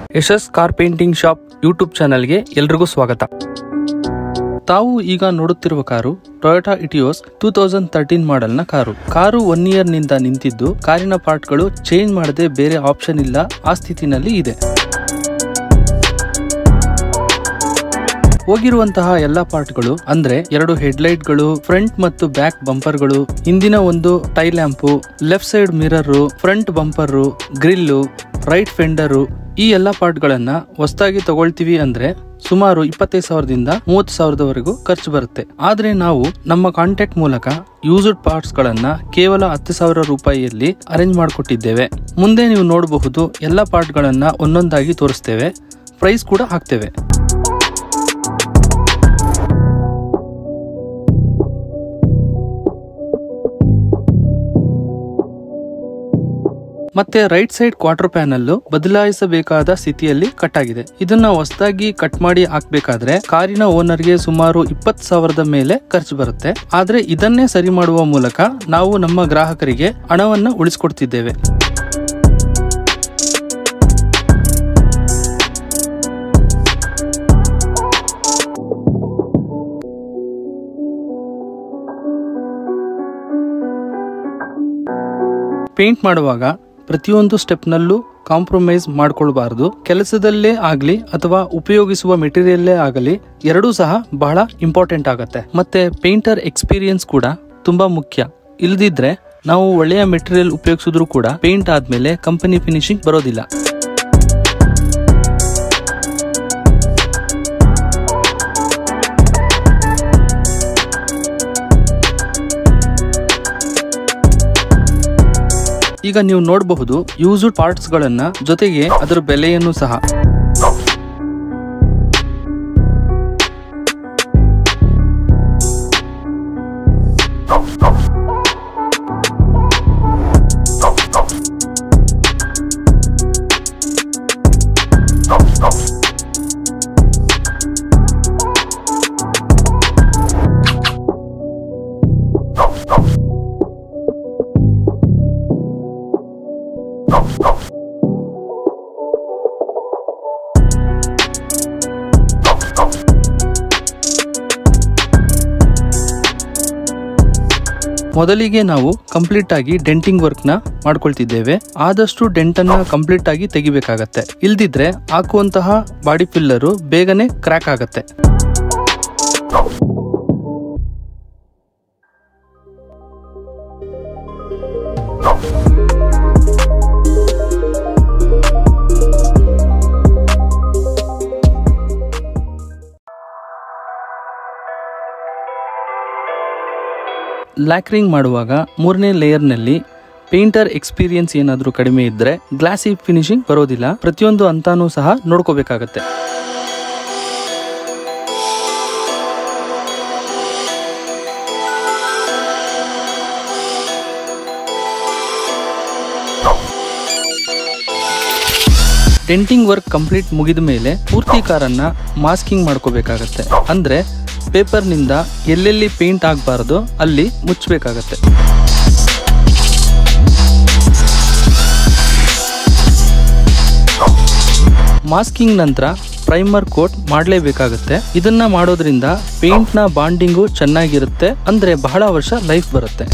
ಯಶಸ್ car painting shop YouTube ಚಾನೆಲ್ಗೆ ಎಲ್ರಿಗೂ ಸ್ವಾಗತ ತಾವು ಈಗ ನೋಡುತ್ತಿರುವ car Toyota Etios two thousand thirteen ಮಾಡೆಲ್ನ ಕಾರು ಕಾರು ಒನ್ ಇಯರ್ ನಿಂದ ನಿಂತಿದ್ದು ಕಾರಿನ ಪಾರ್ಟ್ಗಳು ಚೇಂಜ್ ಮಾಡದೆ ಬೇರೆ ಆಪ್ಷನ್ ಇಲ್ಲ ಆ ಸ್ಥಿತಿನಲ್ಲಿ ಇದೆ ಹೋಗಿರುವಂತಹ ಎಲ್ಲಾ ಪಾರ್ಟ್ಗಳು ಅಂದ್ರೆ ಎರಡು ಹೆಡ್ಲೈಟ್ಗಳು ಫ್ರಂಟ್ ಮತ್ತು ಬ್ಯಾಕ್ ಬಂಪರ್ಗಳು ಹಿಂದಿನ ಒಂದು tail lamp left side mirror front bumper grille right fender ಈ ಎಲ್ಲಾ ಪಾರ್ಟ್ಗಳನ್ನ ಹೊಸದಾಗಿ ತಗೊಳ್ತೀವಿ ಅಂದ್ರೆ ಸುಮಾರು ಇಪ್ಪತ್ತೈದು ಸಾವಿರದಿಂದ ಮೂವತ್ತು ಸಾವಿರದವರೆಗೂ ಖರ್ಚು ಬರುತ್ತೆ ಆದ್ರೆ ನಾವು ನಮ್ಮ ಕಾಂಟ್ಯಾಕ್ಟ್ ಮೂಲಕ ಯೂಸ್ಡ್ ಪಾರ್ಟ್ಸ್ ಗಳನ್ನ ಕೇವಲ ಹತ್ತು ಸಾವಿರ ರೂಪಾಯಿಯಲ್ಲಿ ಅರೇಂಜ್ ಮಾಡಿಕೊಟ್ಟಿದ್ದೇವೆ ಮುಂದೆ ನೀವು ನೋಡಬಹುದು ಎಲ್ಲಾ ಪಾರ್ಟ್ ಗಳನ್ನ ಒಂದೊಂದಾಗಿ ತೋರಿಸ್ತೇವೆ ಪ್ರೈಸ್ ಕೂಡ ಹಾಕ್ತೇವೆ ಮತ್ತೆ ರೈಟ್ ಸೈಡ್ ಕ್ವಾರ್ಟರ್ ಪ್ಯಾನಲ್ ಬದಲಾಯಿಸಬೇಕಾದ ಸ್ಥಿತಿಯಲ್ಲಿ ಕಟ್ ಆಗಿದೆ ಇದನ್ನ ಹೊಸದಾಗಿ ಕಟ್ ಮಾಡಿ ಹಾಕ್ಬೇಕಾದ್ರೆ ಕಾರಿನ ಓನರ್ಗೆ ಸುಮಾರು ಇಪ್ಪತ್ತು ಸಾವಿರದ ಮೇಲೆ ಖರ್ಚು ಬರುತ್ತೆ ಆದ್ರೆ ಇದನ್ನೇ ಸರಿ ಮಾಡುವ ಮೂಲಕ ನಾವು ನಮ್ಮ ಗ್ರಾಹಕರಿಗೆ ಹಣವನ್ನ ಉಳಿಸ್ಕೊಡ್ತಿದ್ದೇವೆ ಪೇಂಟ್ ಮಾಡುವಾಗ ಪ್ರತಿಯೊಂದು ಸ್ಟೆಪ್ನಲ್ಲೂ ಕಾಂಪ್ರಮೈಸ್ ಮಾಡ್ಕೊಳ್ಬಾರ್ದು ಕೆಲಸದಲ್ಲೇ ಆಗ್ಲಿ ಅಥವಾ ಉಪಯೋಗಿಸುವ ಮೆಟೀರಿಯಲ್ಲೇ ಆಗಲಿ ಎರಡೂ ಸಹ ಬಹಳ ಇಂಪಾರ್ಟೆಂಟ್ ಆಗತ್ತೆ ಮತ್ತೆ ಪೇಂಟರ್ ಎಕ್ಸ್ಪೀರಿಯನ್ಸ್ ಕೂಡ ತುಂಬಾ ಮುಖ್ಯ ಇಲ್ದಿದ್ರೆ ನಾವು ಒಳ್ಳೆಯ ಮೆಟೀರಿಯಲ್ ಉಪಯೋಗಿಸಿದ್ರು ಕೂಡ ಪೇಂಟ್ ಆದ್ಮೇಲೆ ಕಂಪನಿ ಫಿನಿಶಿಂಗ್ ಬರೋದಿಲ್ಲ ಈಗ ನೀವು ನೋಡಬಹುದು ಯೂಸ್ಡ್ ಪಾರ್ಟ್ಸ್ ಗಳನ್ನ ಜೊತೆಗೆ ಅದರ ಬೆಲೆಯನ್ನು ಸಹ ಮೊದಲಿಗೆ ನಾವು ಕಂಪ್ಲೀಟ್ ಆಗಿ ಡೆಂಟಿಂಗ್ ವರ್ಕ್ ನ ಮಾಡ್ಕೊಳ್ತಿದ್ದೇವೆ ಆದಷ್ಟು ಡೆಂಟ್ ಅನ್ನ ಕಂಪ್ಲೀಟ್ ಆಗಿ ತೆಗಿಬೇಕಾಗತ್ತೆ ಇಲ್ದಿದ್ರೆ ಹಾಕುವಂತಹ ಬಾಡಿ ಫಿಲ್ಲರು ಬೇಗನೆ ಕ್ರ್ಯಾಕ್ ಆಗತ್ತೆ ಲ್ಯಾಕ್ರಿಂಗ್ ಮಾಡುವಾಗ ಮೂರನೇ ಲೇಯರ್ನಲ್ಲಿ ಪೇಂಟರ್ ಎಕ್ಸ್ಪೀರಿಯನ್ಸ್ ಏನಾದರೂ ಕಡಿಮೆ ಇದ್ರೆ ಗ್ಲಾಸಿ ಫಿನಿಶಿಂಗ್ ಬರೋದಿಲ್ಲ ಪ್ರತಿಯೊಂದು ಅಂತಾನೂ ಸಹ ನೋಡ್ಕೋಬೇಕಾಗತ್ತೆ ಡೆಂಟಿಂಗ್ ವರ್ಕ್ ಕಂಪ್ಲೀಟ್ ಮುಗಿದ ಮೇಲೆ ಪೂರ್ತಿ ಕಾರನ್ನ ಮಾಸ್ಕಿಂಗ್ ಮಾಡ್ಕೋಬೇಕಾಗತ್ತೆ ಅಂದ್ರೆ ಪೇಪರ್ನಿಂದ ಎಲ್ಲೆಲ್ಲಿ ಪೇಂಟ್ ಆಗಬಾರ್ದು ಅಲ್ಲಿ ಮುಚ್ಚಬೇಕಾಗತ್ತೆ ಮಾಸ್ಕಿಂಗ್ ನಂತರ ಪ್ರೈಮರ್ ಕೋಟ್ ಮಾಡಲೇಬೇಕಾಗುತ್ತೆ ಇದನ್ನ ಮಾಡೋದ್ರಿಂದ ಪೇಂಟ್ ನ ಬಾಂಡಿಂಗು ಚೆನ್ನಾಗಿರುತ್ತೆ ಅಂದ್ರೆ ಬಹಳ ವರ್ಷ ಲೈಫ್ ಬರುತ್ತೆ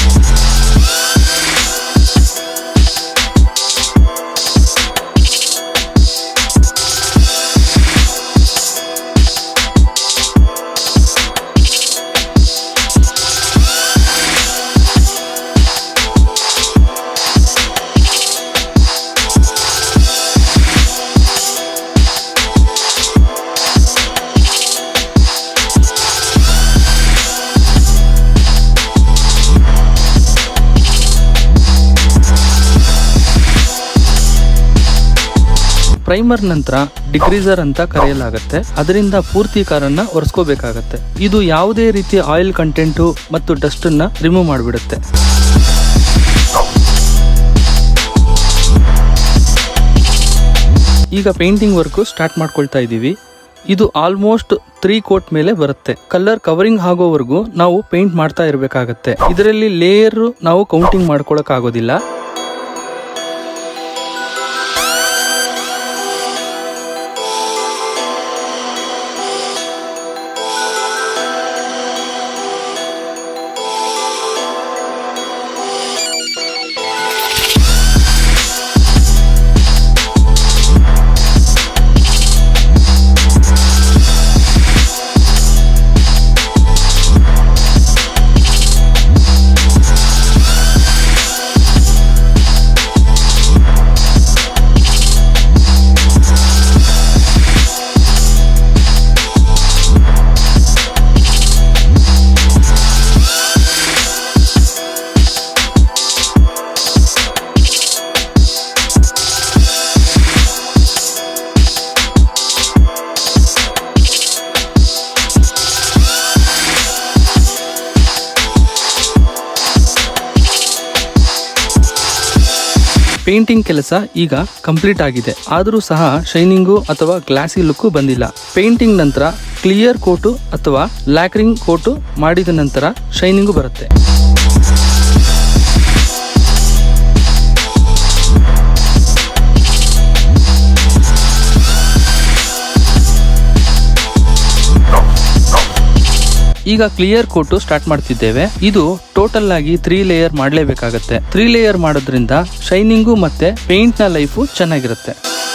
ಪ್ರೈಮರ್ ನಂತರ ಡಿಗ್ರೀಸರ್ ಅಂತ ಕರೆಯಲಾಗುತ್ತೆ ಅದರಿಂದ ಪೂರ್ತಿ ಕಾರನ್ನ ಒರೆಸ್ಕೋಬೇಕಾಗತ್ತೆ ಇದು ಯಾವುದೇ ರೀತಿಯ ಆಯಿಲ್ ಕಂಟೆಂಟು ಮತ್ತು ಡಸ್ಟ್ ಅನ್ನ ರಿಮೂವ್ ಮಾಡಿಬಿಡುತ್ತೆ ಈಗ ಪೇಂಟಿಂಗ್ ವರ್ಕ್ ಸ್ಟಾರ್ಟ್ ಮಾಡ್ಕೊಳ್ತಾ ಇದ್ದೀವಿ ಇದು ಆಲ್ಮೋಸ್ಟ್ ತ್ರೀ ಕೋಟ್ ಮೇಲೆ ಬರುತ್ತೆ ಕಲರ್ ಕವರಿಂಗ್ ಆಗೋವರೆಗೂ ನಾವು ಪೇಂಟ್ ಮಾಡ್ತಾ ಇರಬೇಕಾಗತ್ತೆ ಇದರಲ್ಲಿ ಲೇಯರ್ ನಾವು ಕೌಂಟಿಂಗ್ ಮಾಡ್ಕೊಳಕ್ ಆಗೋದಿಲ್ಲ ಪೇಂಟಿಂಗ್ ಕೆಲಸ ಈಗ ಕಂಪ್ಲೀಟ್ ಆಗಿದೆ ಆದರೂ ಸಹ ಶೈನಿಂಗು ಅಥವಾ ಗ್ಲಾಸಿ ಲುಕ್ ಬಂದಿಲ್ಲ ಪೇಂಟಿಂಗ್ ನಂತರ ಕ್ಲಿಯರ್ ಕೋಟು ಅಥವಾ ಲ್ಯಾಕ್ರಿಂಗ್ ಕೋಟು ಮಾಡಿದ ನಂತರ ಶೈನಿಂಗು ಬರುತ್ತೆ ಈಗ ಕ್ಲಿಯರ್ ಕೋಟು ಸ್ಟಾರ್ಟ್ ಮಾಡ್ತಿದ್ದೇವೆ ಇದು ಟೋಟಲ್ ಆಗಿ ತ್ರೀ ಲೇಯರ್ ಮಾಡಲೇಬೇಕಾಗತ್ತೆ ತ್ರೀ ಲೇಯರ್ ಮಾಡೋದ್ರಿಂದ ಶೈನಿಂಗು ಮತ್ತೆ ಪೇಂಟ್ ನ ಲೈಫು ಚೆನ್ನಾಗಿರುತ್ತೆ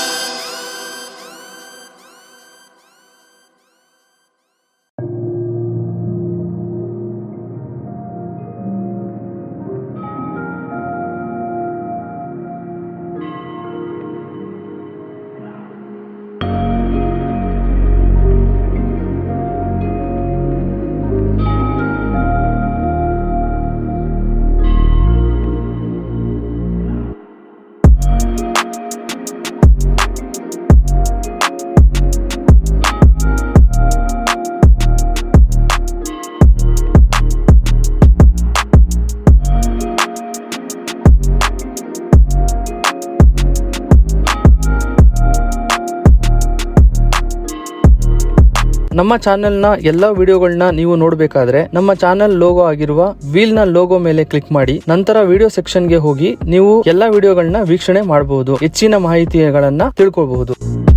ನಮ್ಮ ಚಾನೆಲ್ನ ಎಲ್ಲ ವಿಡಿಯೋಗಳನ್ನ ನೀವು ನೋಡಬೇಕಾದ್ರೆ ನಮ್ಮ ಚಾನೆಲ್ ಲೋಗೋ ಆಗಿರುವ ವೀಲ್ ನ ಲೋಗೋ ಮೇಲೆ ಕ್ಲಿಕ್ ಮಾಡಿ ನಂತರ ವಿಡಿಯೋ ಸೆಕ್ಷನ್ಗೆ ಹೋಗಿ ನೀವು ಎಲ್ಲ ವಿಡಿಯೋಗಳನ್ನ ವೀಕ್ಷಣೆ ಮಾಡಬಹುದು ಹೆಚ್ಚಿನ ಮಾಹಿತಿಗಳನ್ನ ತಿಳ್ಕೊಬಹುದು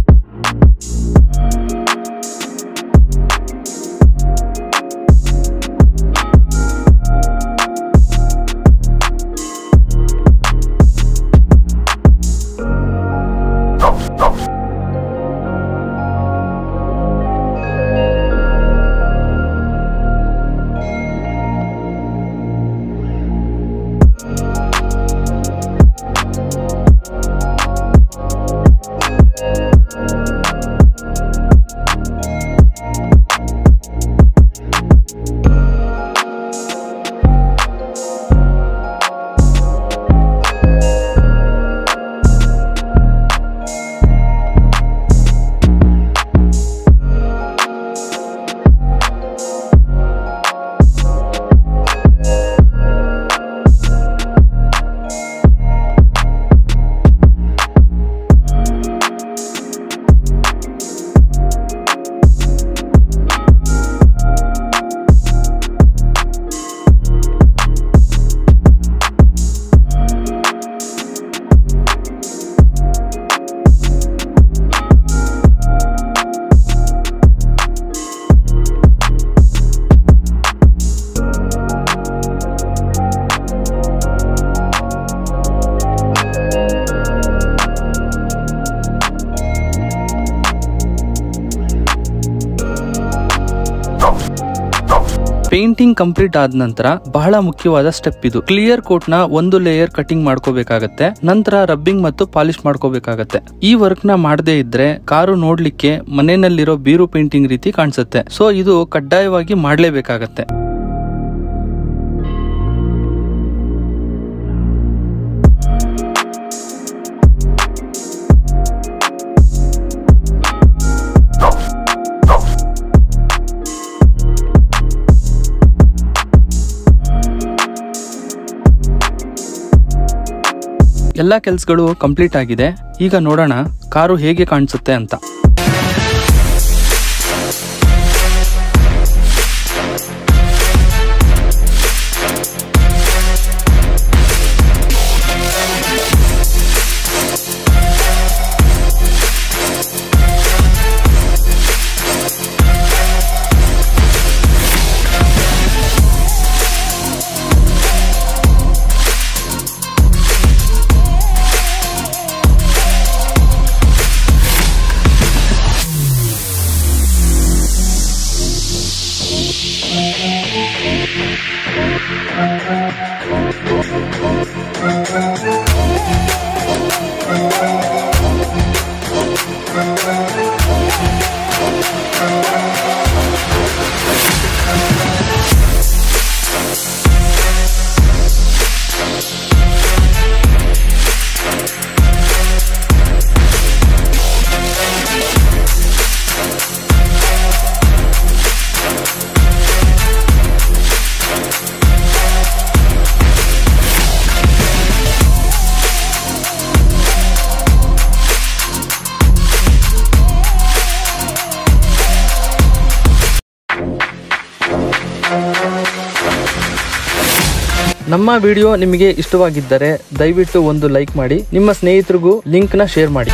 ಪೇಂಟಿಂಗ್ ಕಂಪ್ಲೀಟ್ ಆದ ನಂತರ ಬಹಳ ಮುಖ್ಯವಾದ ಸ್ಟೆಪ್ ಇದು ಕ್ಲಿಯರ್ ಕೋಟ್ ನ ಒಂದು ಲೇಯರ್ ಕಟಿಂಗ್ ಮಾಡ್ಕೋಬೇಕಾಗತ್ತೆ ನಂತರ ರಬ್ಬಿಂಗ್ ಮತ್ತು ಪಾಲಿಶ್ ಮಾಡ್ಕೋಬೇಕಾಗತ್ತೆ ಈ ವರ್ಕ್ ನ ಮಾಡದೇ ಇದ್ರೆ ಕಾರು ನೋಡ್ಲಿಕ್ಕೆ ಮನೆಯಲ್ಲಿರೋ ಬೀರು ಪೇಂಟಿಂಗ್ ರೀತಿ ಕಾಣಿಸುತ್ತೆ ಸೊ ಇದು ಕಡ್ಡಾಯವಾಗಿ ಮಾಡ್ಲೇಬೇಕಾಗತ್ತೆ ಎಲ್ಲ ಕೆಲ್ಸಗಳು ಕಂಪ್ಲೀಟ್ ಆಗಿದೆ ಈಗ ನೋಡೋಣ ಕಾರು ಹೇಗೆ ಕಾಣಿಸುತ್ತೆ ಅಂತ ನಮ್ಮ ವಿಡಿಯೋ ನಿಮಗೆ ಇಷ್ಟವಾಗಿದ್ದರೆ ದಯವಿಟ್ಟು ಒಂದು ಲೈಕ್ ಮಾಡಿ ನಿಮ್ಮ ಸ್ನೇಹಿತರಿಗೂ ಲಿಂಕ್ನ ಶೇರ್ ಮಾಡಿ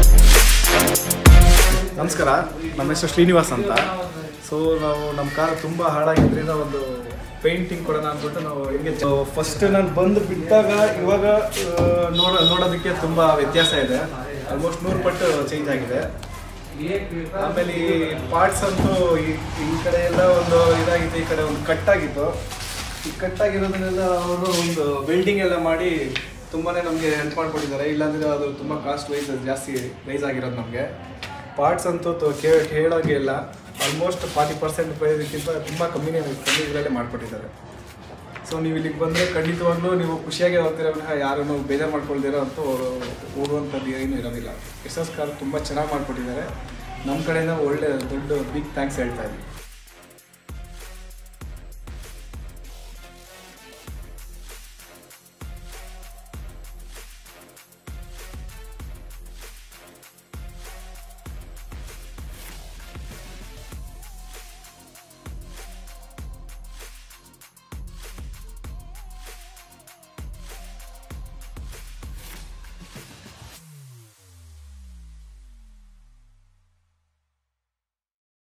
ನಮಸ್ಕಾರ ನಮ್ಮ ಹೆಸರು ಶ್ರೀನಿವಾಸ್ ಅಂತ ಸೊ ನಾವು ನಮ್ಮ ಕಾರ್ ತುಂಬ ಹಾಳಾಗಿದ್ರಿಂದ ಒಂದು ಪೇಂಟಿಂಗ್ ಕೊಡೋಣ ಅಂದ್ಬಿಟ್ಟು ನಾವು ಹಿಂಗೆ ಫಸ್ಟ್ ನಾನು ಬಂದು ಬಿಟ್ಟಾಗ ಇವಾಗ ಆ, ನೋಡ ನೋಡೋದಕ್ಕೆ ತುಂಬ ವ್ಯತ್ಯಾಸ ಇದೆ ಆಲ್ಮೋಸ್ಟ್ ನೂರು ಪಟ್ಟು ಚೇಂಜ್ ಆಗಿದೆ ಆಮೇಲೆ ಈ ಪಾರ್ಟ್ಸ್ ಅಂತೂ ಈ ಈ ಕಡೆ ಎಲ್ಲ ಒಂದು ಇದಾಗಿತ್ತು ಈ ಕಡೆ ಒಂದು ಕಟ್ಟಾಗಿತ್ತು ಈ ಕಟ್ಟಾಗಿರೋದನ್ನೆಲ್ಲ ಅವರು ಒಂದು ವೆಲ್ಡಿಂಗ್ ಎಲ್ಲ ಮಾಡಿ ತುಂಬಾ ನಮಗೆ ಹೆಲ್ಪ್ ಮಾಡ್ಕೊಟ್ಟಿದ್ದಾರೆ ಇಲ್ಲಾಂದರೆ ಅದು ತುಂಬ ಕಾಸ್ಟ್ ವೈಸ್ ಜಾಸ್ತಿ ರೈಸ್ ಆಗಿರೋದು ನಮಗೆ ಪಾರ್ಟ್ಸ್ ಅಂತೂ ತೊ- ಕೇ- ಕೇಳೋಂಗೆ ಇಲ್ಲ ಆಲ್ಮೋಸ್ಟ್ ಫಾರ್ಟಿ ಪರ್ಸೆಂಟ್ ಪ್ರೈಸ್ಗಿಂತ ತುಂಬ ಕಮ್ಮಿನೇ ಕಮ್ಮಿ ಇದರಲ್ಲೇ ಮಾಡಿಕೊಟ್ಟಿದ್ದಾರೆ ಸೊ ನೀವು ಇಲ್ಲಿಗೆ ಬಂದರೆ ಖಂಡಿತವಾಗ್ಲೂ ನೀವು ಖುಷಿಯಾಗಿ ಹೋಗ್ತಿರೋ ವಿನಃ ಯಾರನ್ನು ಬೇಜಾರು ಮಾಡ್ಕೊಳ್ದಿರೋ ಅಂತೂ ಹೋಗುವಂಥದ್ದು ಏನೂ ಇರೋದಿಲ್ಲ ಎಸ್ ಎಸ್ ಕಾರ್ ತುಂಬ ಚೆನ್ನಾಗಿ ಮಾಡಿಕೊಟ್ಟಿದ್ದಾರೆ ನಮ್ಮ ಕಡೆಯಿಂದ ಒಳ್ಳೆ ದೊಡ್ಡ ಬಿಗ್ ಥ್ಯಾಂಕ್ಸ್ ಹೇಳ್ತಾ ಇದ್ದೀನಿ